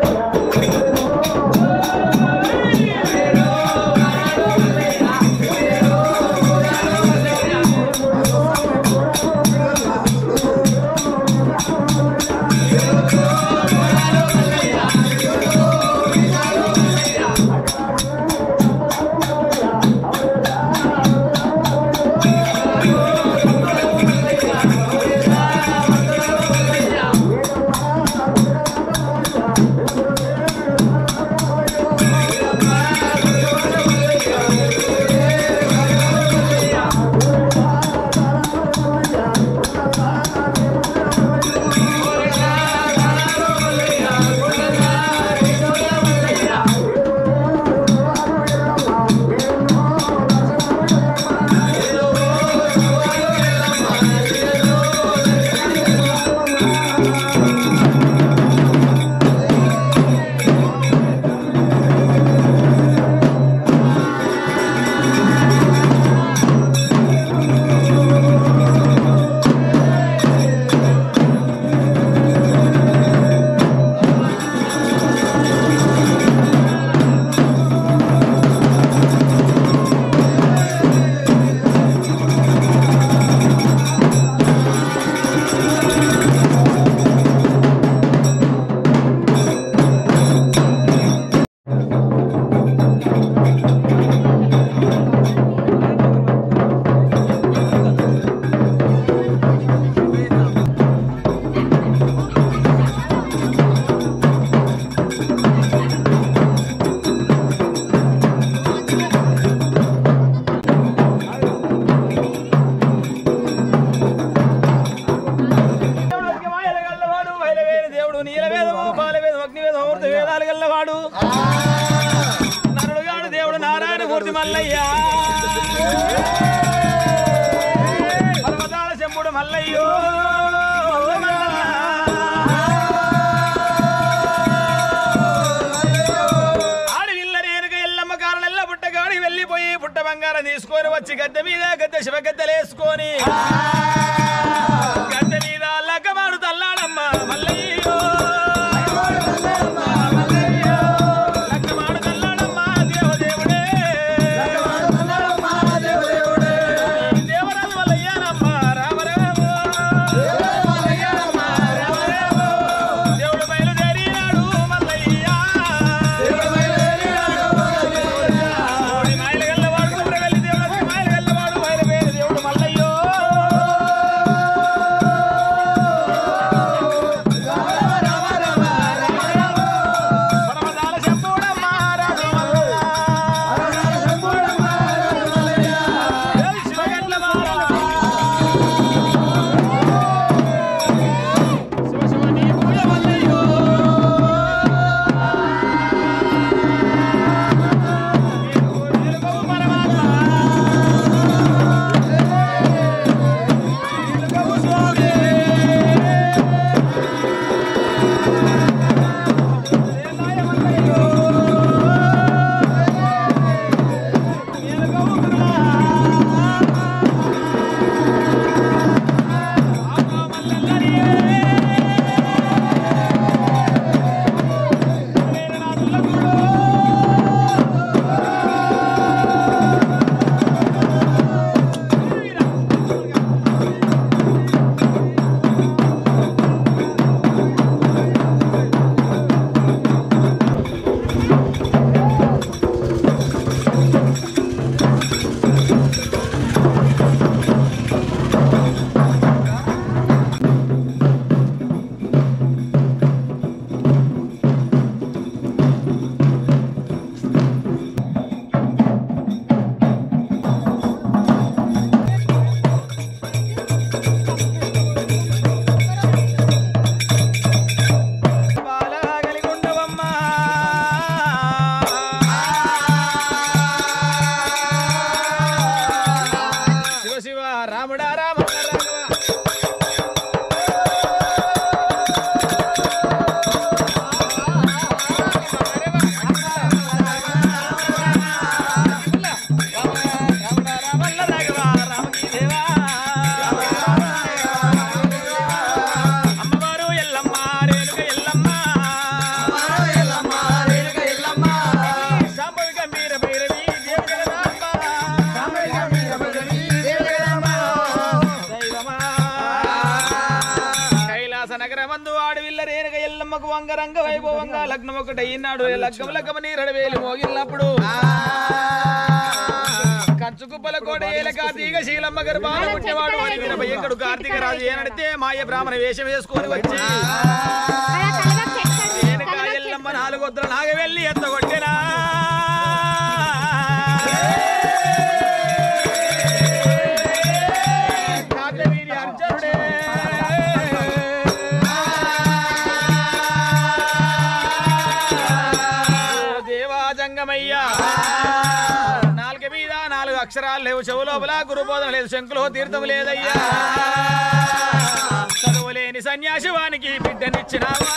మూర్తి మల్లయ్య పర్వతాల చెంపుడు మల్లయ్యో ఆడి విల్ల రేనుక ఎల్లమ్మ కారణల్లా పుట్టగాడికి వెళ్ళిపోయి పుట్ట బంగారం తీసుకొని వచ్చి గద్దె మీద గద్దె శివ గద్దెలేసుకొని గద్దె మీద లగ్గమాడు తల్లాడమ్మ మల్లయ్యో లగ్గమాడు తల్లాడమ్మ దేవదేవుడే దేవరాజు మల్లయ్యనమ్మ రామరామ దేవుడు బయలుదేరినాడు మల్లయ్య దేవుడి మాయలు గల్లవాడు కుమ్ర వెళ్ళి దేవుడు మాయలు గల్లవాడు బయలుదేరి దేవుడు మల్లయ్యో అంగరంగ వైభవంగా లగ్నం ఒకటి అయినాడు లగ్గం లగ్గమ నీరడు వేలు మోగినప్పుడు కంచు కుప్పల కోట ఏల కార్తీక శీలమ్మ గర్భాల పుట్టినవాడు వరిగిన భయంకడు కార్తీక రాజు ఏనడితే మాయ బ్రాహ్మణ వేషం వేసుకొని వచ్చి ఏనుక ఎల్లమ్మ నాలుగొద్దుల నాగ వెళ్ళి ఎత్తగొట్టినా కార్తవీర్య అర్జునుడే. ఓ దేవా జంగమయ్యా నాలుగు మీద నాలుగు అక్షరాలు లేవు చెవు లోపల గురుబోధన లేదు శంకులో తీర్థం లేదయ్యా చదువులేని సన్యాసి వానికి బిడ్డనిచ్చినావా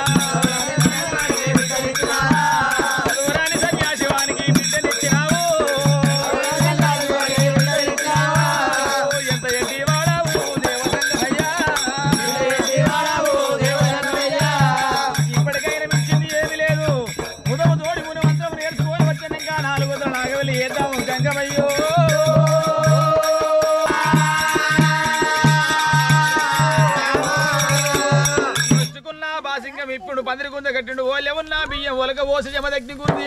చదువురాని సన్యాసి వానికి బిడ్డనిచ్చినావు ఎంత ఎడ్డి వాడావు దేవసంగమయ్యా ఇప్పటికైనా మించింది ఏమీ లేదు ముదము తోడి ముని మంత్రం నేర్చుకొని వచ్చిన ఇంకా నాలుగు వందల నాగవెల్లి ఏద్దాము గంగమయ్యో మెచ్చుకున్న బాసింగం ఇప్పుడు పందిరి గుంజ కట్టిండు ఓలే ఉన్న బియ్యం ఒలక ఓసి జమదగ్ని గుంది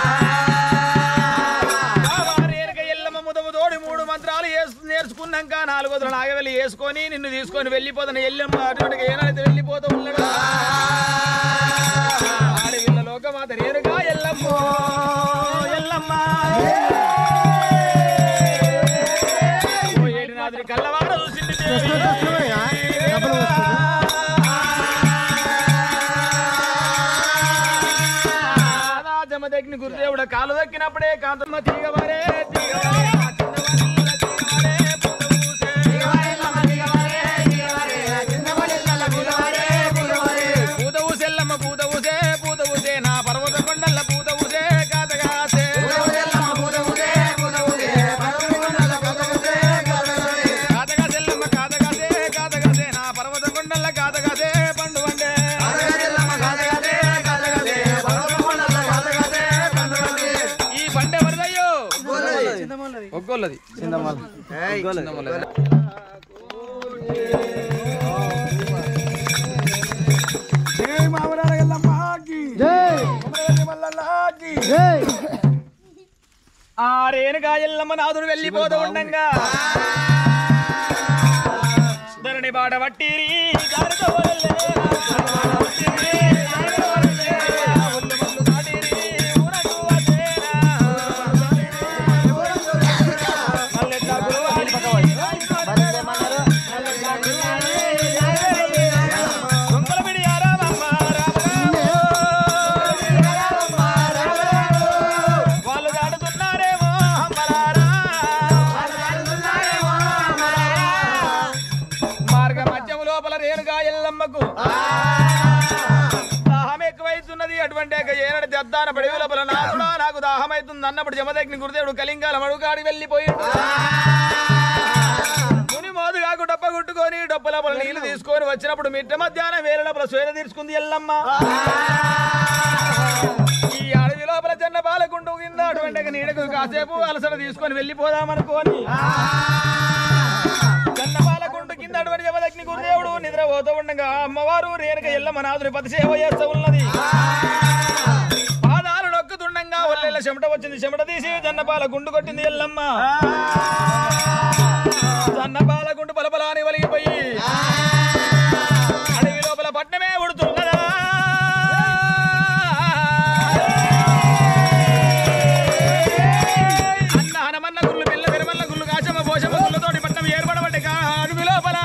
ఎల్లమ్మ ముదము తోడి మూడు మంత్రాలు వేసు- నేర్చుకున్నాక నాలుగు వందల నాగవెల్లి వేసుకొని నిన్ను తీసుకొని వెళ్ళిపోతాను ఎల్లమ్మ అటువంటి ఏనాడైతే వెళ్ళిపోతూ ఉన్నాడు ఆడవిల్ల లోకమాత నేరుగా ఎల్లమ్మ ఎల్లమ్మ ఓ ఏడునాథుని కళ్ళవార చూసింది జమదగ్ని గురుదేవుడ కాలు దక్కినప్పుడే కాంతమ్మ తీగవారే తీగవారే ఆ చిన్నవారిల్ల తీగవారే పూత ఊసెల్లమ్మ పూత ఊసే పూత ఊసే నా పర్వత కొండల్ల పూత ఊసే కాతగాసే కాతగాసెల్లమ్మ కాతగాసే కాతగాసే నా పర్వత కొండల్ల కాతగాసే పండు వండే ఈ పండే వరదయ్యో ఒగ్గోళ్ళది చింతమల్లది. జై మామరాల ఎల్లమ్మకి జై కొమరవెల్లి మల్లన్నకి జై ఆ రేణుగా ఎల్లమ్మ నాదుడు వెళ్ళిపోతూ ఉండంగా ధరణి బాట వట్టిరి దారితో వదలలే. వట్టిరి, దారితో వదలలే. ఒళ్ళు మల్లు దాటిరి, ఊరకు వచ్చేనా. మల్లెట్ల గురువాడి. దొంగల బిడి ఆరామమ్మ, రామరామ. వాళ్ళు దాడుతున్నారేమో అమ్మలారా. మార్గ మధ్యం లోపల రేణుగా ఎల్లమ్మకు దాహం ఎక్కువైతున్నది అటువంటి యొక్క ఏనాడు దద్దాన పడివి లోపల నాకుడా నాకు దాహం అవుతుంది అన్నప్పుడు జమదగ్ని గురుదేవుడు కలింగాల మడుగాడి వెళ్ళిపోయాడు ముని మోదు కాకు డప్ప కొట్టుకొని డప్ప లోపల నీళ్లు తీసుకొని వచ్చినప్పుడు మిట్ట మధ్యాహ్నం వేల లోపల స్వేర తీర్చుకుంది ఎల్లమ్మ ఈ అడవి లోపల చిన్న పాలకుంటూ కింద అటువంటి నీడకు కాసేపు అలసట తీసుకొని వెళ్ళిపోదామనుకోని చిన్న పాలకుంటూ కింద అటువంటి జమదగ్ని గురుదేవుడు నిద్రపోతూ ఉండగా అమ్మవారు రేణుక ఎల్లమ్మ నాదుని పతి సేవ చేస్తూ ఉన్నది పాదాలు నొక్కుతుండగా ఒళ్ళెల్ల చెమట వచ్చింది చెమట తీసి జన్నపాల గుండు కొట్టింది ఎల్లమ్మ జన్నపాల గుండు పలపలాని వలిగిపోయి అడవి లోపల పట్నమే ఉడుతున్నదా అన్న హనమన్న గుళ్ళు పిల్ల విరమల్ల గుళ్ళు కాచమ్మ పోషమ్మ గుళ్ళతోటి పట్నం ఏర్పడబట్టే కా అడవి లోపల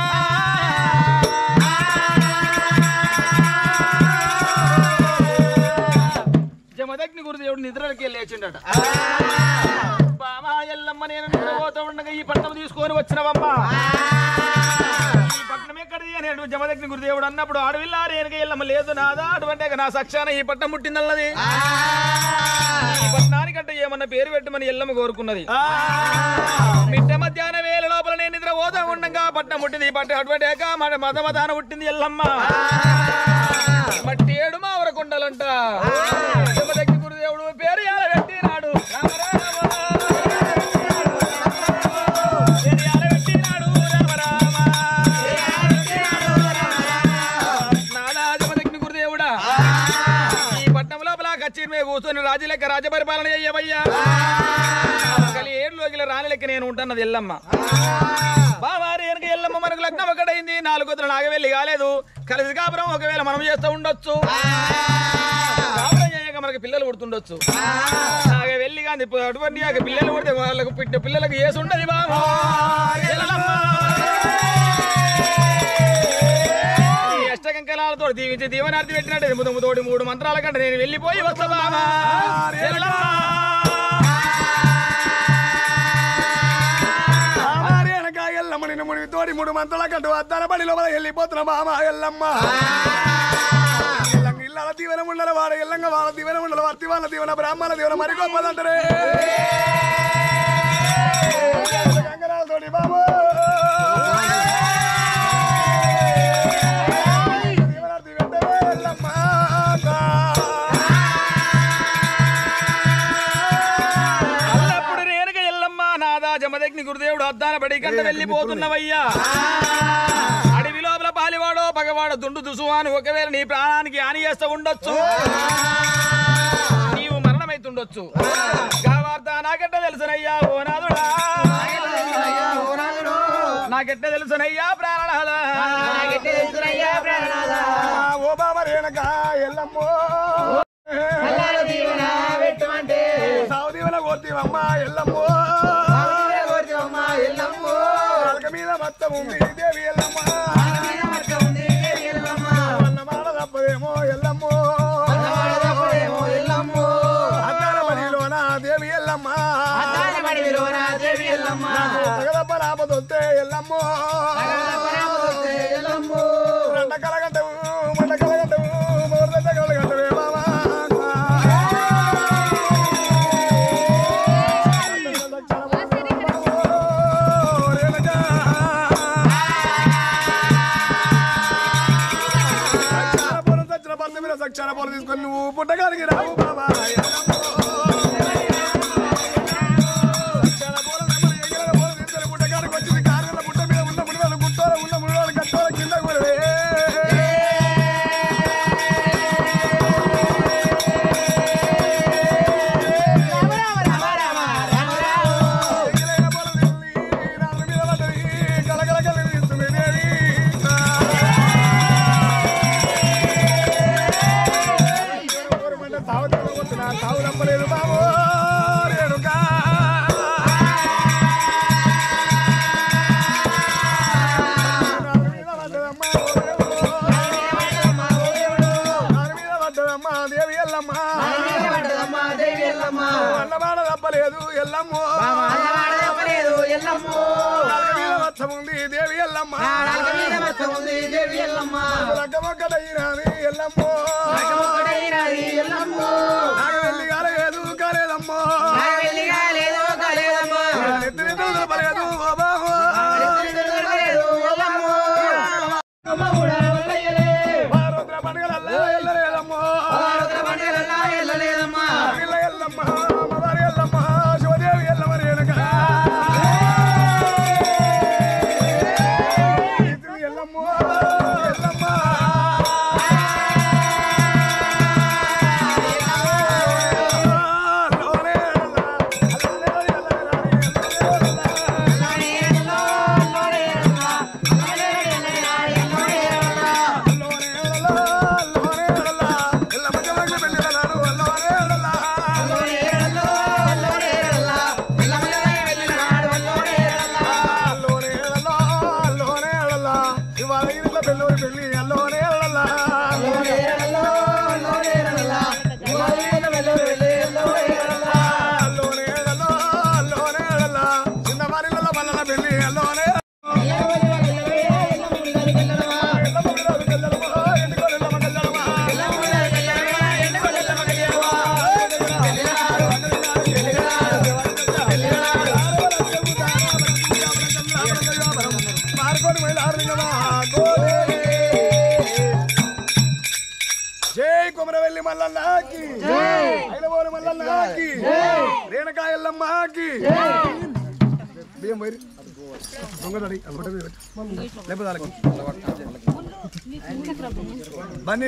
జమదగ్ని గురుదేవుడు నిద్రలకి లేచిండట బామా ఎల్లమ్మ నేను నిద్రపోతూ ఉండగా ఈ పట్నం తీసుకొని వచ్చినవమ్మా ఈ పట్నం ఎక్కడిది అని అటు జమదగ్ని గురుదేవుడు అన్నప్పుడు అడవిల్లా రేణుక ఎల్లమ్మ లేదు నాదా అటువంటి నా సక్షాన ఈ పట్నం పుట్టిందన్నది ఈ పట్నానికంటే ఏమన్నా పేరు పెట్టమని ఎల్లమ్మ కోరుకున్నది మిట్ట మధ్యాహ్నం వేల లోపల నేను నిద్ర పోతా ఉండగా పట్నం పుట్టింది ఈ పట్ట అటువంటి ఏక మన మత మతాన పుట్టింది ఎల్లమ్మ మట్టి ఏడు మావర కొండలంట జమదగ్ని గురుదేవుడు పేరు ఎలా పెట్టినాడు రామ రామ. పేరు ఎలా పెట్టినాడు రామ రామ. నాదా జమదగ్ని గురుదేవుడా ఈ పట్నం లోపల కచ్చేరి మీద కూర్చొని రాజు లెక్క రాజపరిపాలన చెయ్యవయ్యా కలి ఏడులోకి రాని లెక్క నేను ఉంటున్నది ఎల్లమ్మ బావారి వెనక ఎల్లమ్మ మనకు లగ్నం ఒకటైంది నాలుగు వద్దులు నాగవెల్లి కాలేదు కలిసి కాపురం ఒకవేళ మనం చేస్తూ ఉండొచ్చు కాపురం చేయక మనకి పిల్లలు పుడుతుండొచ్చు నాగవెల్లి కానీ అటువంటి ఆ పిల్లలు పుడితే వాళ్ళకు పుట్టిన పిల్లలకు ఏసు ఉండదు బాబా ఎల్లమ్మ. ఈ అష్టకంకణాలతో దీవించి దీవనార్థి పెట్టినట్టు ముదుము తోటి మూడు మంత్రాల కంటే నేను వెళ్ళిపోయి వస్తా బాబా ఎల్లమ్మ. ఆమారి వెనక ఎల్లమ్మ నిన్ను మునిగి తోడి మూడు మంతల కట్టు అద్దాల బడి లోపల వెళ్ళిపోతున్న మామ ఎల్లమ్మ ఎల్లంగ ఇళ్ళ దీవెన ఉండల వాడ ఎల్లంగ వాళ్ళ దీవెన ఉండల వర్తి వాళ్ళ దీవెన బ్రాహ్మణ దీవెన మరి గొప్పదంటారే గంగరాలతోటి బాబు దీవెనార్థి వెంటనే ఎల్లమ్మ అల్లప్పుడు రేణుక ఎల్లమ్మ నాదా జమదగ్ని గురుదేవుడు అద్దాన బడి కంట వెళ్ళిపోతున్నవయ్యా అడవి లోపల పాలివాడో పగవాడో దుండు దుసువాను ఒకవేళ నీ ప్రాణానికి హాని చేస్తూ ఉండొచ్చు నీవు మరణమైతుండొచ్చు గా వార్త నాకెట్ట తెలుసునయ్యా ఓ నాదుడా నాకెట్ట తెలుసునయ్యా ప్రాణనాథా ఓ బాబా రేణక ఎల్లమ్మో సావు దీవెన కోర్తీవమ్మ ఎల్లమ్మో అలక మీద మొత్తం ఉంది దేవి ఎల్లమ్మ అన్నమాట తప్పదేమో ఎల్లమ్మో అద్దాల మడిలోన దేవి ఎల్లమ్మ తగదప్ప రాపదొస్తే ఎల్లమ్మో రండ కలగంటవు మండ కలగంటవు మూడు దెబ్బ కలగంటవే బాబా రేణక సక్షారపురం సచ్చిన పంత మీద సక్షారపురం తీసుకొని నువ్వు పుట్టగానికి రావు బాబా సక్షారపురం నెంబర్ ఎగిరిన పోలు తీసుకొని పుట్టగానికి వచ్చింది కారుల పుట్ట మీద ఉన్న ముడివాళ్ళు గుట్టోల ఉన్న ముడివాళ్ళు కట్టోల కింద కూడా ఎగిరైన పోలు తీసుకొని రాళ్ళ మీద పడ్డది కలకల కల తీస్తుంది దేవి తావు తప్పలేదు బాబు రేణుకా నాలుగు మీద పడ్డదమ్మా నాలుగు మీద పడ్డదమ్మా దేవి ఎల్లమ్మ అన్నమాట తప్పలేదు ఎల్లమ్మో నాలుగు మీద వచ్చముంది దేవి ఎల్లమ్మ రగ్గమొక్కడైనది ఎల్లమ్మో నాకు వెళ్ళి కాలేదు కాలేదమ్మో ఎత్తుని తప్పలేదు ఓ బాబు వారోద్ర పండుగలల్లా ఎల్లలేదమ్మో పిల్ల ఎల్లమ్మ అమ్మవారి ఎల్లమ్మ శివదేవి ఎల్లమ్మ రేణుక ఇతని ఎల్లమ్మ ఎల్లమ్మ లోనే ఎల్లమ్మ జమగ పెళ్ళినాడు లోనే అల్లోనే అల్లా అల్లోనే అల్లా ఇవాళ ఇంట్లో పెళ్ళూరి పెళ్ళి అల్లోనే అల్లా అల్లోనే అల్లా అల్లోనే అల్లా చిన్న వారిలో మల్లన పెళ్ళి అల్లోనే మార్కొని జై కుమరవెల్లి మల్లన్నకి ఐలవోలు మల్లన్నకి రేణకాయల్లమ్మకి బియ్యం పోయి దొంగ తడి అనుకుంటే మీరు లేకపోతే వాళ్ళకి బన్నీ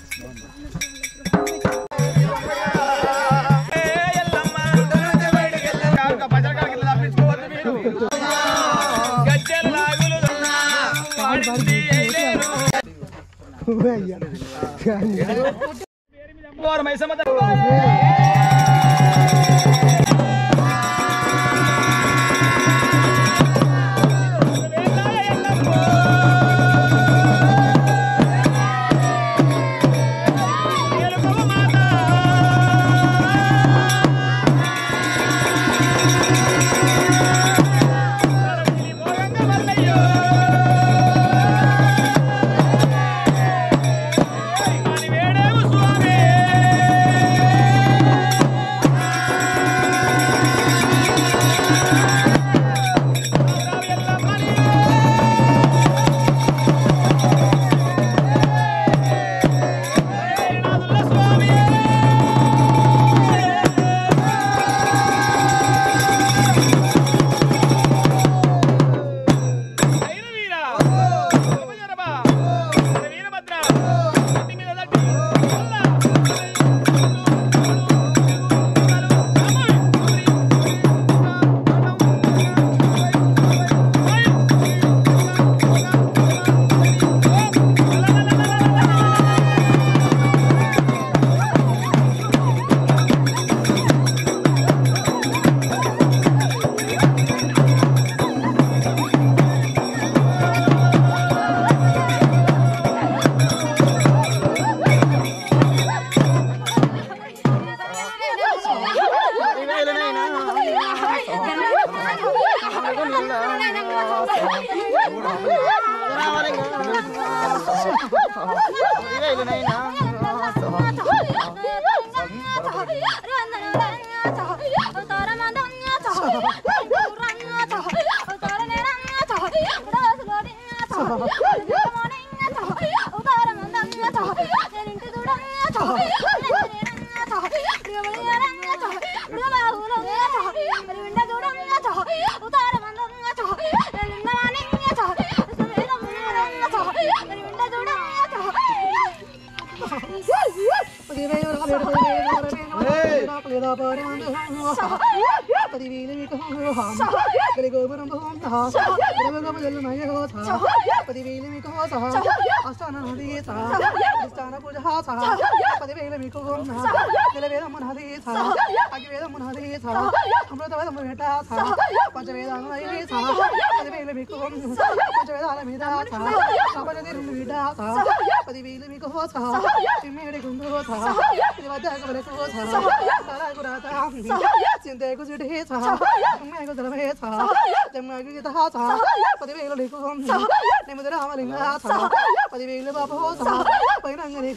పదివేలు బాబు పైన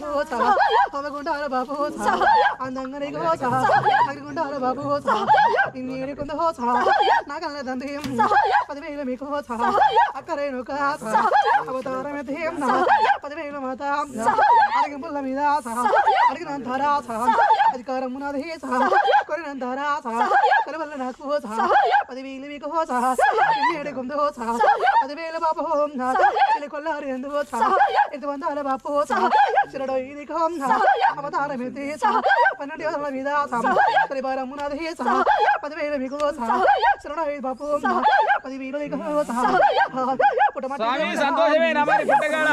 పదకొండాల బాబు అందంగా నీకు అగ్రిగుండాల బాబు ఇన్ని కొంద హోస నా కళ్ళ తండ్రి పదివేలు మీకు హోస అక్కరేను కాస అవతారం ఎత్తేం పదివేలు మాత అడిగింపుల మీద అడిగినంత రాస అధికారం నాది కొరినంత రాస కలవల్ల నాకు హోస పదివేలు మీకు హోస ఇన్ని కొంద హోస పదివేలు బాబు ఇలా కొల్లారి ఎందు హోస ఎంతమంది వందల బాపు చిరడో ఇది కోమ్న అవతారం ఎత్తి పన్నెండు వందల మీద పరివారం ఉన్నది పదివేల మీకు చిరడో ఇది బాపు పదివేలు మీకు స్వామి సంతోషమేనా మరి పుట్టగాడ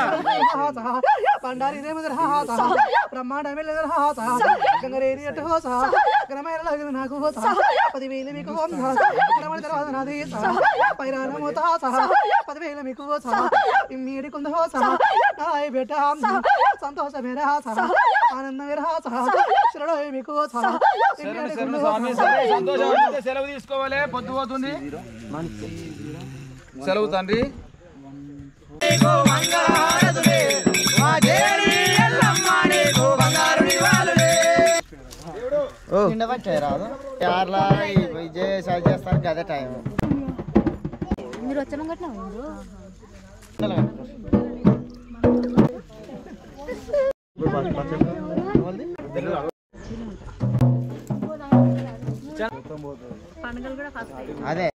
పండారి దేవదర హాస బ్రహ్మాండ వెళ్ళదర హాస గంగరేరి అటు హోస గ్రమైన లగ్న నాకు హోస పదివేలు మీకు గ్రమణ తర్వాత నాది పైరాల మూత హాస పదివేలు మీకు హోస ఇమ్మీడి కుంద హోస నాయ బేట సంతోష మేర హాస ఆనంద మేర హాస శిరడో మీకు హోస శరణు శరణు స్వామి సరే సంతోషం అనిపిస్తే సెలవు తీసుకోవాలి పొద్దు పోతుంది సెలవు తండ్రి నిండబట్టే రాదు యార్లా విజయ్ సరి చేస్తారు గదే టైం మీరు వచ్చిన గట్ల పండుగలు కూడా ఫస్ట్ అదే